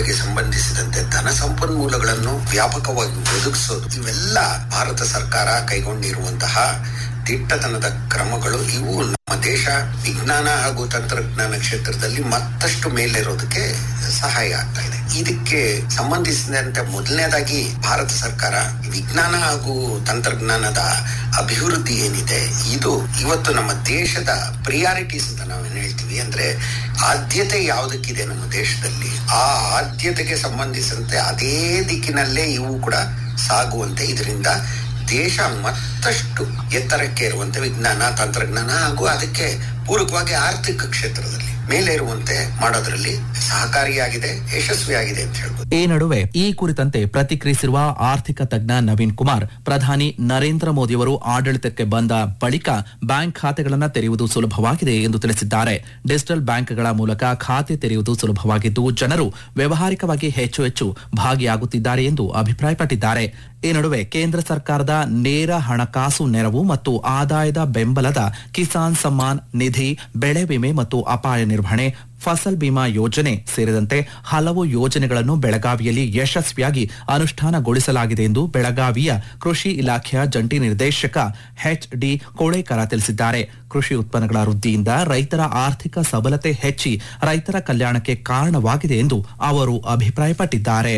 ಅಭಿವೃದ್ಧಿಗೆ ಸಂಬಂಧಿಸಿದಂತೆ ಧನ ಸಂಪನ್ಮೂಲಗಳನ್ನು ವ್ಯಾಪಕವಾಗಿ ಒದಗಿಸೋದು ಇವೆಲ್ಲ ಭಾರತ ಸರ್ಕಾರ ಕೈಗೊಂಡಿರುವಂತಹ ದಿಟ್ಟತನದ ಕ್ರಮಗಳು ಇವು ನಮ್ಮ ದೇಶ ವಿಜ್ಞಾನ ಹಾಗೂ ತಂತ್ರಜ್ಞಾನ ಕ್ಷೇತ್ರದಲ್ಲಿ ಮತ್ತಷ್ಟು ಮೇಲೇರೋದಕ್ಕೆ ಸಹಾಯ ಆಗ್ತಾ ಇದೆ ಇದಕ್ಕೆ ಸಂಬಂಧಿಸಿದಂತೆ ಮೊದಲನೇದಾಗಿ ಭಾರತ ಸರ್ಕಾರ ವಿಜ್ಞಾನ ಹಾಗೂ ತಂತ್ರಜ್ಞಾನದ ಅಭಿವೃದ್ಧಿ ಏನಿದೆ ಇದು ಇವತ್ತು ನಮ್ಮ ದೇಶದ ಪ್ರಿಯಾರಿಟೀಸ್ ಅಂತ ನಾವೇನು ಹೇಳ್ತೀವಿ ಅಂದ್ರೆ ಆದ್ಯತೆ ಯಾವುದಕ್ಕಿದೆ ನಮ್ಮ ದೇಶದಲ್ಲಿ ಆ ಆದ್ಯತೆಗೆ ಸಂಬಂಧಿಸಿದಂತೆ ಅದೇ ದಿಕ್ಕಿನಲ್ಲೇ ಇವು ಕೂಡ ಸಾಗುವಂತೆ ಇದರಿಂದ ದೇಶ ಮತ್ತಷ್ಟು ಎತ್ತರಕ್ಕೆ ಇರುವಂತೆ ವಿಜ್ಞಾನ ತಂತ್ರಜ್ಞಾನ ಹಾಗೂ ಅದಕ್ಕೆ ಪೂರಕವಾಗಿ ಆರ್ಥಿಕ ಕ್ಷೇತ್ರದಲ್ಲಿ ಮೇಲೆ ಇರುವಂತೆ ಮಾಡೋದ್ರಲ್ಲಿ ಸಹಕಾರಿಯಾಗಿದೆ ಯಶಸ್ವಿಯಾಗಿದೆ ಅಂತ ಹೇಳ್ಬೋದು ಈ ನಡುವೆ ಈ ಕುರಿತಂತೆ ಪ್ರತಿಕ್ರಿಯಿಸಿರುವ ಆರ್ಥಿಕ ತಜ್ಞ ನವೀನ್ ಕುಮಾರ್ ಪ್ರಧಾನಿ ನರೇಂದ್ರ ಮೋದಿಯವರು ಆಡಳಿತಕ್ಕೆ ಬಂದ ಬಳಿಕ ಬ್ಯಾಂಕ್ ಖಾತೆಗಳನ್ನು ತೆರೆಯುವುದು ಸುಲಭವಾಗಿದೆ ಎಂದು ತಿಳಿಸಿದ್ದಾರೆ ಡಿಜಿಟಲ್ ಬ್ಯಾಂಕ್ಗಳ ಮೂಲಕ ಖಾತೆ ತೆರೆಯುವುದು ಸುಲಭವಾಗಿದ್ದು ಜನರು ವ್ಯವಹಾರಿಕವಾಗಿ ಹೆಚ್ಚು ಹೆಚ್ಚು ಭಾಗಿಯಾಗುತ್ತಿದ್ದಾರೆ ಎಂದು ಅಭಿಪ್ರಾಯಪಟ್ಟಿದ್ದಾರೆ ಈ ನಡುವೆ ಕೇಂದ್ರ ಸರ್ಕಾರದ ನೇರ ಹಣಕಾಸು ನೆರವು ಮತ್ತು ಆದಾಯದ ಬೆಂಬಲದ ಕಿಸಾನ್ ಸಮ್ಮಾನ್ ನಿಧಿ ಬೆಳೆ ವಿಮೆ ಮತ್ತು ಅಪಾಯ ನಿರ್ವಹಣೆ ಫಸಲ್ ಬಿಮಾ ಯೋಜನೆ ಸೇರಿದಂತೆ ಹಲವು ಯೋಜನೆಗಳನ್ನು ಬೆಳಗಾವಿಯಲ್ಲಿ ಯಶಸ್ವಿಯಾಗಿ ಅನುಷ್ಠಾನಗೊಳಿಸಲಾಗಿದೆ ಎಂದು ಬೆಳಗಾವಿಯ ಕೃಷಿ ಇಲಾಖೆಯ ಜಂಟಿ ನಿರ್ದೇಶಕ ಎಚ್ ಡಿ ಕೋಳೇಕರ ತಿಳಿಸಿದ್ದಾರೆ ಕೃಷಿ ಉತ್ಪನ್ನಗಳ ವೃದ್ಧಿಯಿಂದ ರೈತರ ಆರ್ಥಿಕ ಸಬಲತೆ ಹೆಚ್ಚಿ ರೈತರ ಕಲ್ಯಾಣಕ್ಕೆ ಕಾರಣವಾಗಿದೆ ಎಂದು ಅವರು ಅಭಿಪ್ರಾಯಪಟ್ಟಿದ್ದಾರೆ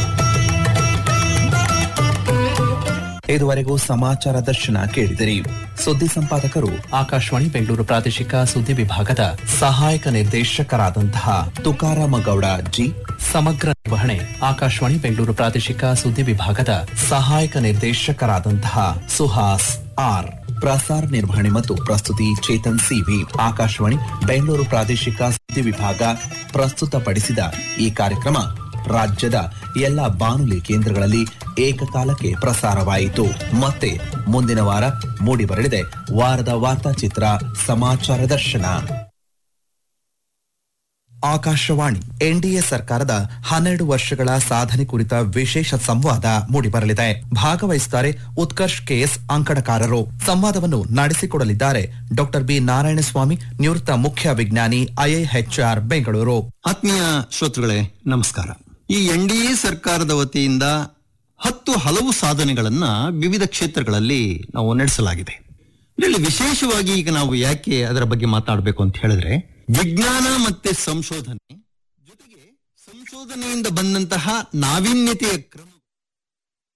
ಇದುವರೆಗೂ ಸಮಾಚಾರ ದರ್ಶನ ಕೇಳಿದಿರಿ ಸುದ್ದಿ ಸಂಪಾದಕರು ಆಕಾಶವಾಣಿ ಬೆಂಗಳೂರು ಪ್ರಾದೇಶಿಕ ಸುದ್ದಿ ವಿಭಾಗದ ಸಹಾಯಕ ನಿರ್ದೇಶಕರಾದಂತಹ ತುಕಾರಾಮ ಗೌಡ ಜಿ ಸಮಗ್ರ ನಿರ್ವಹಣೆ ಆಕಾಶವಾಣಿ ಬೆಂಗಳೂರು ಪ್ರಾದೇಶಿಕ ಸುದ್ದಿ ವಿಭಾಗದ ಸಹಾಯಕ ನಿರ್ದೇಶಕರಾದಂತಹ ಸುಹಾಸ್ ಆರ್ ಪ್ರಸಾರ ನಿರ್ವಹಣೆ ಮತ್ತು ಪ್ರಸ್ತುತಿ ಚೇತನ್ ಸಿವಿ ಆಕಾಶವಾಣಿ ಬೆಂಗಳೂರು ಪ್ರಾದೇಶಿಕ ಸುದ್ದಿ ವಿಭಾಗ ಪ್ರಸ್ತುತಪಡಿಸಿದ ಈ ಕಾರ್ಯಕ್ರಮ ರಾಜ್ಯದ ಎಲ್ಲ ಬಾನುಲಿ ಕೇಂದ್ರಗಳಲ್ಲಿ ಏಕಕಾಲಕ್ಕೆ ಪ್ರಸಾರವಾಯಿತು ಮತ್ತೆ ಮುಂದಿನ ವಾರ ಮೂಡಿಬರಲಿದೆ ವಾರದ ವಾರ್ತಾಚಿತ್ರ ಸಮಾಚಾರ ದರ್ಶನ ಆಕಾಶವಾಣಿ ಎನ್ಡಿಎ ಸರ್ಕಾರದ ಹನ್ನೆರಡು ವರ್ಷಗಳ ಸಾಧನೆ ಕುರಿತ ವಿಶೇಷ ಸಂವಾದ ಮೂಡಿಬರಲಿದೆ ಭಾಗವಹಿಸುತ್ತಾರೆ ಉತ್ಕರ್ಷ್ ಕೆಎಸ್ ಅಂಕಣಕಾರರು ಸಂವಾದವನ್ನು ನಡೆಸಿಕೊಡಲಿದ್ದಾರೆ ಡಾಕ್ಟರ್ ಬಿ ನಾರಾಯಣಸ್ವಾಮಿ ನಿವೃತ್ತ ಮುಖ್ಯ ವಿಜ್ಞಾನಿ ಐಐಎಚ್ಆರ್ ಬೆಂಗಳೂರು ಆತ್ಮೀಯ ಶ್ರೋತೃಗಳೇ ನಮಸ್ಕಾರ ಈ ಎನ್ ಡಿ ಎ ಸರ್ಕಾರದ ವತಿಯಿಂದ ಹತ್ತು ಹಲವು ಸಾಧನೆಗಳನ್ನ ವಿವಿಧ ಕ್ಷೇತ್ರಗಳಲ್ಲಿ ನಾವು ನಡೆಸಲಾಗಿದೆ ಇದರಲ್ಲಿ ವಿಶೇಷವಾಗಿ ಈಗ ನಾವು ಯಾಕೆ ಅದರ ಬಗ್ಗೆ ಮಾತಾಡಬೇಕು ಅಂತ ಹೇಳಿದ್ರೆ ವಿಜ್ಞಾನ ಮತ್ತೆ ಸಂಶೋಧನೆ ಜೊತೆಗೆ ಸಂಶೋಧನೆಯಿಂದ ಬಂದಂತಹ ನಾವೀನ್ಯತೆಯ ಕ್ರಮ